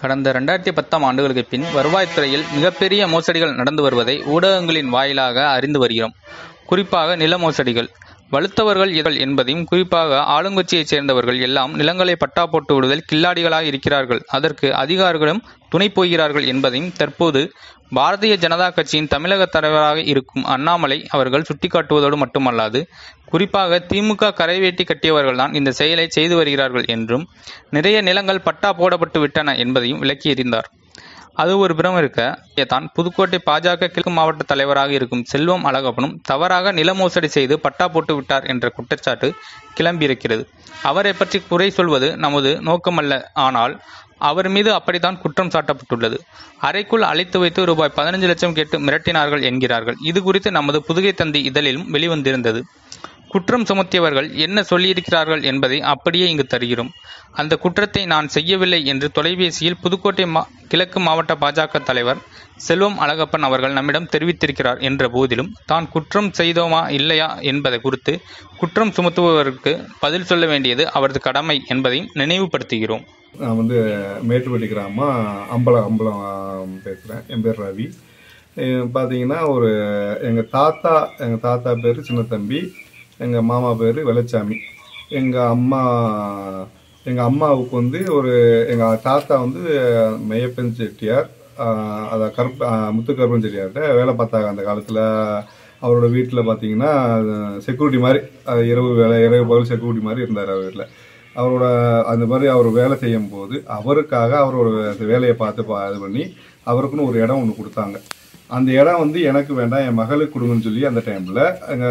கடந்த ரெண்டாயிரத்தி பத்தாம் ஆண்டுகளுக்கு பின் வருவாய்த்துறையில் மிகப்பெரிய மோசடிகள் நடந்து வருவதை ஊடகங்களின் வாயிலாக அறிந்து வருகிறோம் குறிப்பாக நில மோசடிகள் வலுத்தவர்கள் இதழ் என்பதையும் குறிப்பாக ஆளுங்கட்சியைச் சேர்ந்தவர்கள் எல்லாம் நிலங்களை பட்டா போட்டு விடுவதில் கில்லாடிகளாக இருக்கிறார்கள் அதற்கு அதிகாரிகளும் துணை போகிறார்கள் என்பதையும் தற்போது பாரதிய ஜனதா கட்சியின் தமிழக தலைவராக இருக்கும் அண்ணாமலை அவர்கள் சுட்டிக்காட்டுவதோடு மட்டுமல்லாது குறிப்பாக திமுக கரைவேட்டி கட்டியவர்கள்தான் இந்த செயலை செய்து வருகிறார்கள் என்றும் நிறைய நிலங்கள் பட்டா போடப்பட்டு விட்டன என்பதையும் விளக்கி எறிந்தார் அது ஒரு புறம் இருக்க தான் புதுக்கோட்டை பாஜக கிழக்கு மாவட்ட தலைவராக இருக்கும் செல்வம் அழகப்பனும் தவறாக நில மோசடி செய்து பட்டா போட்டு விட்டார் என்ற குற்றச்சாட்டு கிளம்பியிருக்கிறது அவரை பற்றி குறை சொல்வது நமது நோக்கமல்ல ஆனால் அவர் மீது அப்படித்தான் குற்றம் சாட்டப்பட்டுள்ளது அறைக்குள் அழைத்து வைத்து ரூபாய் பதினஞ்சு லட்சம் கேட்டு மிரட்டினார்கள் என்கிறார்கள் இது குறித்து நமது புதுகை தந்தி இதழிலும் வெளிவந்திருந்தது குற்றம் சுமத்தியவர்கள் என்ன சொல்லியிருக்கிறார்கள் என்பதை அப்படியே இங்கு தருகிறோம் அந்த குற்றத்தை நான் செய்யவில்லை என்று தொலைபேசியில் புதுக்கோட்டை மா கிழக்கு மாவட்ட பாஜக தலைவர் செல்வம் அழகப்பன் அவர்கள் நம்மிடம் தெரிவித்திருக்கிறார் என்ற போதிலும் தான் குற்றம் செய்தோமா இல்லையா என்பதை குறித்து குற்றம் சுமத்துபவருக்கு பதில் சொல்ல வேண்டியது அவரது கடமை என்பதையும் நினைவுபடுத்துகிறோம் நான் வந்து மேட்டுப்பட்டி கிராமம் அம்பலம் அம்பலம் பேசுகிறேன் என் பேர் ரவி அஹ் பார்த்தீங்கன்னா ஒரு எங்கள் தாத்தா எங்கள் தாத்தா பேர் சின்ன தம்பி எங்கள் மாமா பேர் வெள்ளச்சாமி எங்கள் அம்மா எங்கள் அம்மாவுக்கு வந்து ஒரு எங்கள் தாத்தா வந்து மெய்யப்பன் செட்டியார் ஆஹ் அதான் கருப்பு ஆஹ் முத்துக்கருப்பன் செட்டியார்கிட்ட வேலை பார்த்தாங்க அந்த காலத்தில் அவரோட வீட்டில் பார்த்தீங்கன்னா செக்யூரிட்டி மாதிரி அது இரவு வேலை இரவு பகல் செக்யூரிட்டி மாதிரி இருந்தார் அவர் வீட்டில் அவரோட அந்த மாதிரி அவர் வேலை செய்யும் போது அவருக்காக அவரோட வேலையை பார்த்து பா இது பண்ணி அவருக்குன்னு ஒரு இடம் ஒன்று கொடுத்தாங்க அந்த இடம் வந்து எனக்கு வேண்டாம் என் மகளுக்கு கொடுங்கன்னு சொல்லி அந்த டைமில்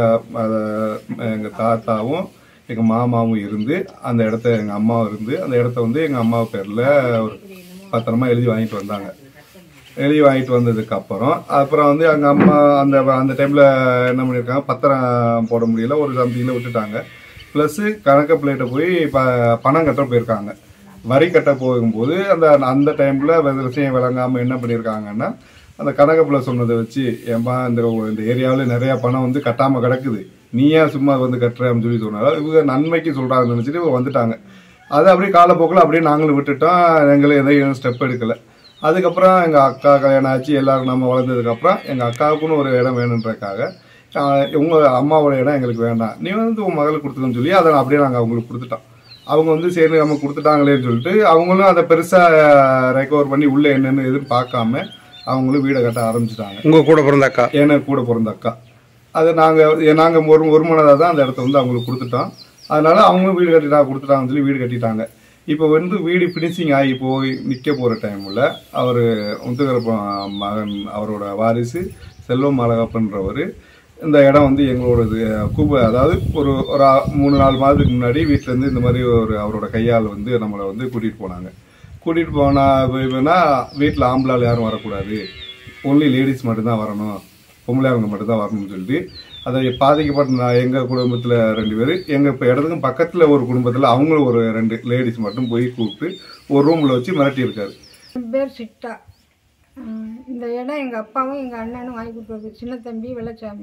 எங்கள் எங்கள் தாத்தாவும் எங்கள் மாமாவும் இருந்து அந்த இடத்த எங்கள் அம்மாவும் இருந்து அந்த இடத்த வந்து எங்கள் அம்மா பேரில் ஒரு பத்திரமா எழுதி வாங்கிட்டு வந்தாங்க எழுதி வாங்கிட்டு வந்ததுக்கு அப்புறம் அப்புறம் வந்து எங்கள் அம்மா அந்த அந்த டைமில் என்ன பண்ணியிருக்காங்க பத்திரம் போட முடியல ஒரு சம்திங்கில் விட்டுட்டாங்க ப்ளஸ்ஸு கணக்கு பிள்ளைகிட்ட போய் ப பணம் கட்ட போயிருக்காங்க வரி கட்ட போகும்போது அந்த அந்த டைமில் விஷயம் விளங்காமல் என்ன பண்ணியிருக்காங்கன்னா அந்த கணக்கப்பில் சொன்னதை வச்சு ஏன்பா இந்த இந்த ஏரியாவில் நிறையா பணம் வந்து கட்டாமல் கிடக்குது நீ ஏன் சும்மா வந்து கட்டுறேன்னு சொல்லி சொன்னாங்க இவங்க நன்மைக்கு சொல்கிறாங்கன்னு நினச்சிட்டு இவங்க வந்துட்டாங்க அது அப்படியே காலப்போக்கில் அப்படியே நாங்களும் விட்டுட்டோம் எங்களுக்கு எதையும் ஸ்டெப் எடுக்கலை அதுக்கப்புறம் எங்கள் அக்கா கல்யாணம் ஆச்சு எல்லாரும் நம்ம வளர்ந்ததுக்கப்புறம் எங்கள் அக்காவுக்குன்னு ஒரு இடம் வேணுன்றதுக்காக உங்கள் அம்மாவோட இடம் எங்களுக்கு வேண்டாம் நீ வந்து உன் மகளுக்கு கொடுத்துக்கன்னு சொல்லி அதை அப்படியே நாங்கள் அவங்களுக்கு கொடுத்துட்டோம் அவங்க வந்து சரி நம்ம கொடுத்துட்டாங்களேன்னு சொல்லிட்டு அவங்களும் அதை பெருசாக ரெக்கவர் பண்ணி உள்ளே என்னென்னு எதுவும் பார்க்காம அவங்களும் வீடை கட்ட ஆரம்பிச்சிட்டாங்க உங்க கூட பிறந்த அக்கா எனக்கு கூட பிறந்த அக்கா அது நாங்கள் நாங்கள் ஒரு ஒரு மனதாக தான் அந்த இடத்த வந்து அவங்களுக்கு கொடுத்துட்டோம் அதனால அவங்களும் வீடு கட்டிட்டா கொடுத்துட்டாங்கன்னு சொல்லி வீடு கட்டிட்டாங்க இப்போ வந்து வீடு ஃபினிஷிங் ஆகி போய் நிற்க போகிற டைமில் அவர் முத்துக்கரப்பன் மகன் அவரோட வாரிசு செல்வம் அழகப்பன்றவர் இந்த இடம் வந்து எங்களோடது கூப அதாவது ஒரு ஒரு ஆ- மூணு நாலு மாதத்துக்கு முன்னாடி வீட்டிலேருந்து இந்த மாதிரி ஒரு அவரோட கையால் வந்து நம்மளை வந்து கூட்டிகிட்டு போனாங்க கூட்டிகிட்டு போனா வீட்டில் ஆம்பளால் யாரும் வரக்கூடாது ஒன்லி லேடிஸ் மட்டும்தான் வரணும் பொம்பளையாளுங்க மட்டும்தான் வரணும்னு சொல்லிட்டு அதை பாதிக்கப்பட்ட நான் எங்கள் குடும்பத்தில் ரெண்டு பேர் எங்கள் இப்போ இடத்துக்கும் பக்கத்தில் ஒரு குடும்பத்தில் அவங்களும் ஒரு ரெண்டு லேடிஸ் மட்டும் போய் கூப்பிட்டு ஒரு ரூமில் வச்சு மிரட்டியிருக்காரு என் பேர் சிட்டா உம், இந்த இடம் எங்கள் அப்பாவும் எங்கள் அண்ணனும் வாங்கி கொடுத்தது சின்ன தம்பி வெள்ளச்சாமி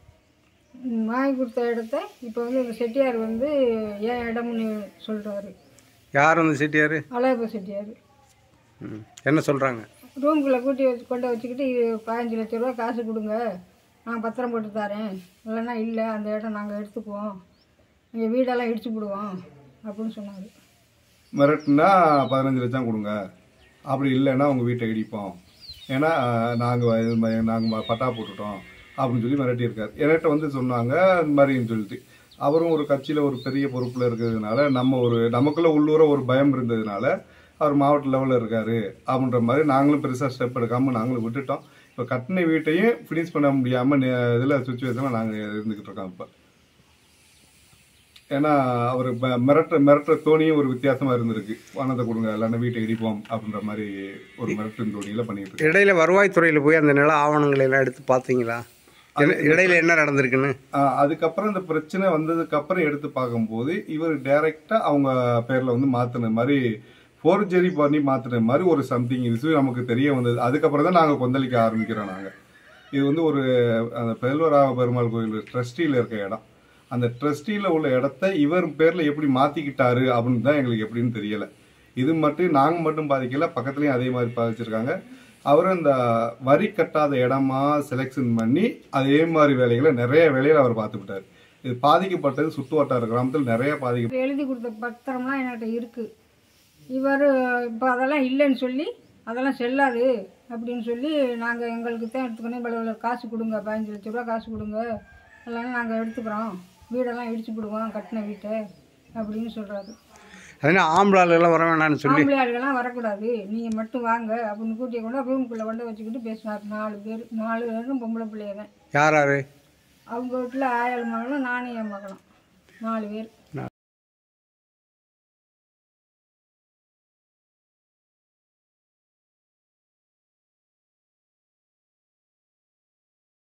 உம், வாங்கி கொடுத்த இடத்த இப்போ வந்து இந்த செட்டியார் வந்து ஏன் இடம்னு சொல்கிறாரு யார் வந்து செட்டியார் அழகப்ப செட்டியார் என்ன சொல்றாங்க ரூம்குள்ளே கூட்டி வச்சு கொண்டு வச்சுக்கிட்டு இது பதினஞ்சு லட்ச ரூபா காசு கொடுங்க நான் பத்திரம் போட்டு தரேன் இல்லைன்னா இல்லை அந்த இடம் நாங்கள் எடுத்துக்குவோம் எங்கள் வீடெல்லாம் இடிச்சு விடுவோம் அப்படின்னு சொன்னார் மிரட்டுனா பதினஞ்சு லட்சம் கொடுங்க அப்படி இல்லைன்னா உங்கள் வீட்டை இடிப்போம் ஏன்னா நாங்கள் நாங்கள் பட்டா போட்டுட்டோம் அப்படின்னு சொல்லி மிரட்டியிருக்காரு என்கிட்ட வந்து சொன்னாங்க இந்த மாதிரின்னு சொல்லிட்டு அவரும் ஒரு கட்சியில் ஒரு பெரிய பொறுப்பில் இருக்கிறதுனால நம்ம ஒரு நமக்குள்ள உள்ளூர ஒரு பயம் இருந்ததுனால அவர் மாவட்ட லெவலில் இருக்காரு அப்படின்ற மாதிரி நாங்களும் பெருசாக ஸ்டெப் எடுக்காமல் நாங்களும் விட்டுட்டோம் இப்போ கட்டின வீட்டையும் ஃபினிஷ் பண்ண முடியாமல் இதில் சுச்சுவேஷனில் நாங்கள் இருந்துக்கிட்டு இருக்கோம் இப்போ ஏன்னா அவர் ம- மிரட்டுற மிரட்டுற தோணியும் ஒரு வித்தியாசமா இருந்திருக்கு பணத்தை கொடுங்க இல்லைன்னா வீட்டை இடிப்போம் அப்படின்ற மாதிரி ஒரு மிரட்டு தோணியில பண்ணிட்டு இருக்கு இடையில வருவாய்த்துறையில் போய் அந்த நில ஆவணங்களை எல்லாம் எடுத்து பார்த்தீங்களா என்ன- இடையில என்ன நடந்திருக்குன்னு ஆஹ் அதுக்கப்புறம் இந்த பிரச்சனை வந்ததுக்கு அப்புறம் எடுத்து பார்க்கும்போது இவர் டைரக்டா அவங்க பேர்ல வந்து மாத்தின மாதிரி ஃபோர்ஜரி பண்ணி மாத்தின மாதிரி ஒரு சம்திங் இது நமக்கு தெரிய வந்தது அதுக்கப்புறம் தான் நாங்க கொந்தளிக்க ஆரம்பிக்கிறோம் நாங்க இது வந்து ஒரு அந்த பெல்வராக பெருமாள் கோயில் ட்ரஸ்டியில் இருக்க இடம் அந்த ட்ரஸ்டியில் உள்ள இடத்த இவர் பேர்ல எப்படி மாத்திக்கிட்டாரு அப்படின்னு தான் எங்களுக்கு எப்படின்னு தெரியல இது மட்டும் நாங்கள் மட்டும் பாதிக்கல பக்கத்துலேயும் அதே மாதிரி பாதிச்சிருக்காங்க அவர் அந்த வரி கட்டாத இடமா செலெக்ஷன் பண்ணி அதே மாதிரி வேலைகளை நிறைய வேலைகளை அவர் பார்த்துக்கிட்டார் இது பாதிக்கப்பட்டது சுற்று வட்டார கிராமத்தில் நிறைய பாதிக்க எழுதி கொடுத்த பத்திரம்லாம் என்கிட்ட இருக்குது இவர் இப்போ அதெல்லாம் இல்லைன்னு சொல்லி அதெல்லாம் செல்லாது அப்படின்னு சொல்லி நாங்கள் எங்களுக்கு தான் எடுத்துக்கணும் இவ்வளோ இவ்வளோ காசு கொடுங்க பதினஞ்சு லட்ச ரூபா காசு கொடுங்க இல்லைன்னா நாங்கள் எடுத்துக்கிறோம் வீடெல்லாம் இடிச்சு விடுவோம் கட்டின வீட்டை அப்படின்னு சொல்கிறாரு அதனால ஆம்பளை ஆளுகள்லாம் வர வேண்டாம்னு சொல்லி ஆம்பளை ஆளுகள்லாம் வரக்கூடாது நீங்கள் மட்டும் வாங்க அப்படின்னு கூட்டிய கொண்டு ரூமுக்குள்ளே கொண்டு வச்சுக்கிட்டு பேசினார் நாலு பேர் நாலு பேரும் பொம்பளை பிள்ளைய தான் யார் யார் அவங்க வீட்டில் ஆயாள் மகளும் நானும் என் மகளும் நாலு பேர்